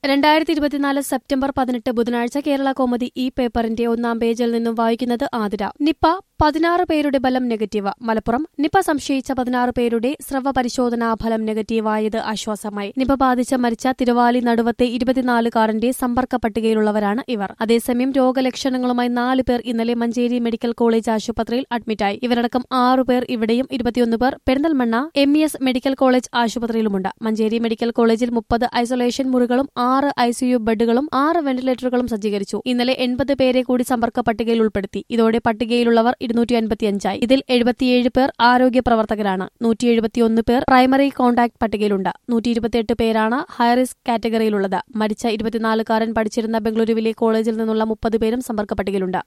രണ്ടായിരത്തി ഇരുപത്തിനാല് സെപ്റ്റംബർ പതിനെട്ട് ബുധനാഴ്ച കേരള കോമതി ഈ പേപ്പറിന്റെ ഒന്നാം പേജിൽ നിന്നും വായിക്കുന്നത് ആതിര നിപ്പ പതിനാറ് പേരുടെ ബലം നെഗറ്റീവ് മലപ്പുറം നിപ്പ സംശയിച്ച പതിനാറ് പേരുടെ സ്രവ പരിശോധനാ ഫലം നെഗറ്റീവായത് ആശ്വാസമായി നിപ ബാധിച്ച് മരിച്ച തിരുവാലി നടുവത്തെ ഇരുപത്തിനാലുകാരന്റെ സമ്പർക്ക പട്ടികയിലുള്ളവരാണ് ഇവർ അതേസമയം രോഗലക്ഷണങ്ങളുമായി നാല് പേർ ഇന്നലെ മഞ്ചേരി മെഡിക്കൽ കോളേജ് ആശുപത്രിയിൽ അഡ്മിറ്റായി ഇവരടക്കം ആറു പേർ ഇവിടെയും ഇരുപത്തിയൊന്ന് പേർ Perinthalmanna M E S medical college ആശുപത്രിയിലുമുണ്ട് മഞ്ചേരി മെഡിക്കൽ കോളേജിൽ മുപ്പത് ഐസൊലേഷൻ മുറികളും ആറ് ഐസിയു ബെഡുകളും ആറ് വെന്റിലേറ്ററുകളും സജ്ജീകരിച്ചു ഇന്നലെ എൺപത് പേരെ കൂടി സമ്പർക്ക പട്ടികയിൽ ഉൾപ്പെടുത്തി ഇതോടെ പട്ടികയിലുള്ളവർ ഇരുന്നൂറ്റി അൻപത്തിയഞ്ചായി ഇതിൽ എഴുപത്തിയേഴ് പേർ ആരോഗ്യ പ്രവർത്തകരാണ് നൂറ്റി എഴുപത്തിയൊന്ന് പേർ പ്രൈമറി കോൺടാക്ട് പട്ടികയിലുണ്ട് നൂറ്റി ഇരുപത്തിയെട്ട് പേരാണ് ഹൈറിസ്ക് കാറ്റഗറിയിലുള്ളത് മരിച്ച ഇരുപത്തിനാലുകാരൻ പഠിച്ചിരുന്ന ബംഗളൂരുവിലെ കോളേജിൽ നിന്നുള്ള മുപ്പത് പേരും സമ്പർക്ക പട്ടികയിലുണ്ട്